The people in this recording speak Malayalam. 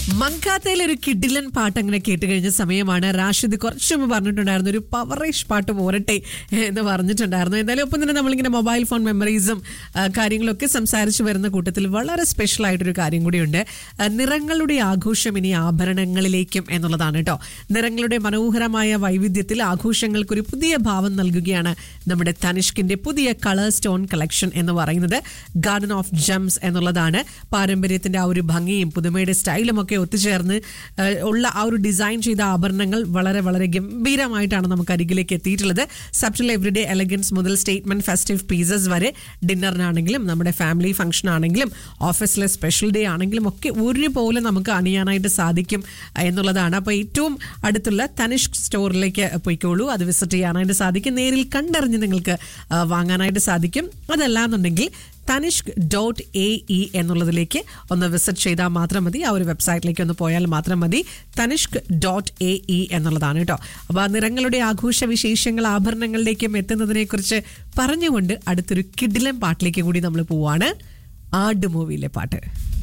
മങ്കാത്തയിൽ ഒരു കിഡിലൻ പാട്ട് അങ്ങനെ കേട്ട് കഴിഞ്ഞ സമയമാണ് റാഷിദ് കുറച്ച് മുമ്പ് പറഞ്ഞിട്ടുണ്ടായിരുന്നു ഒരു പവറേഷ് പാട്ട് പോരട്ടെ എന്ന് പറഞ്ഞിട്ടുണ്ടായിരുന്നു എന്തായാലും ഒപ്പം തന്നെ നമ്മളിങ്ങനെ മൊബൈൽ ഫോൺ മെമ്മറീസും ആ, കാര്യങ്ങളൊക്കെ സംസാരിച്ച് വരുന്ന കൂട്ടത്തിൽ വളരെ സ്പെഷ്യൽ ആയിട്ടൊരു കാര്യം കൂടിയുണ്ട് ആ, നിറങ്ങളുടെ ആഘോഷം ഇനി ആഭരണങ്ങളിലേക്കും എന്നുള്ളതാണ് കേട്ടോ നിറങ്ങളുടെ മനോഹരമായ വൈവിധ്യത്തിൽ ആഘോഷങ്ങൾക്കൊരു പുതിയ ഭാവം നൽകുകയാണ് നമ്മുടെ തനിഷ്കിന്റെ പുതിയ കളർ സ്റ്റോൺ കളക്ഷൻ എന്ന് പറയുന്നത് ഗാർഡൻ ഓഫ് ജംസ് എന്നുള്ളതാണ് പാരമ്പര്യത്തിന്റെ ആ ഒരു ഭംഗിയും പുതുമയുടെ സ്റ്റൈലും ഒക്കെ ഒത്തുചേർന്ന് ആ, ഉള്ള ആ ഒരു ഡിസൈൻ ചെയ്ത ആഭരണങ്ങൾ വളരെ വളരെ ഗംഭീരമായിട്ടാണ് നമുക്ക് അരികിലേക്ക് എത്തിയിട്ടുള്ളത് സബ്റ്റിൽ എവറിഡേ എലഗൻസ് മുതൽ സ്റ്റേറ്റ്മെന്റ് ഫെസ്റ്റീവ് പീസസ് വരെ ഡിന്നറിനാണെങ്കിലും നമ്മുടെ ഫാമിലി ഫംഗ്ഷൻ ആണെങ്കിലും ഓഫീസിലെ സ്പെഷ്യൽ ഡേ ആണെങ്കിലും ഒക്കെ ഒരുപോലെ നമുക്ക് അണിയാനായിട്ട് സാധിക്കും എന്നുള്ളതാണ് അപ്പോൾ ഏറ്റവും അടുത്തുള്ള തനിഷ്ക് സ്റ്റോറിലേക്ക് പോയിക്കോളൂ അത് വിസിറ്റ് ചെയ്യാനായിട്ട് സാധിക്കും നേരിൽ കണ്ടറിഞ്ഞ് നിങ്ങൾക്ക് ആ, വാങ്ങാനായിട്ട് സാധിക്കും അതല്ലാന്നുണ്ടെങ്കിൽ തനിഷ്ക് ഡോട്ട് എ ഇ എന്നുള്ളതിലേക്ക് ഒന്ന് വിസിറ്റ് ചെയ്താൽ മാത്രം മതി ആ ഒരു വെബ്സൈറ്റിലേക്ക് ഒന്ന് പോയാൽ മാത്രം മതി തനിഷ്ക് ഡോട്ട് എ ഇ എന്നുള്ളതാണ് കേട്ടോ അപ്പോൾ ആ നിറങ്ങളുടെ ആഘോഷ വിശേഷങ്ങൾ ആഭരണങ്ങളിലേക്കും എത്തുന്നതിനെക്കുറിച്ച് പറഞ്ഞുകൊണ്ട് അടുത്തൊരു കിഡിലൻ പാട്ടിലേക്ക് കൂടി നമ്മൾ പോവാണ് ആട് മൂവിയിലെ പാട്ട്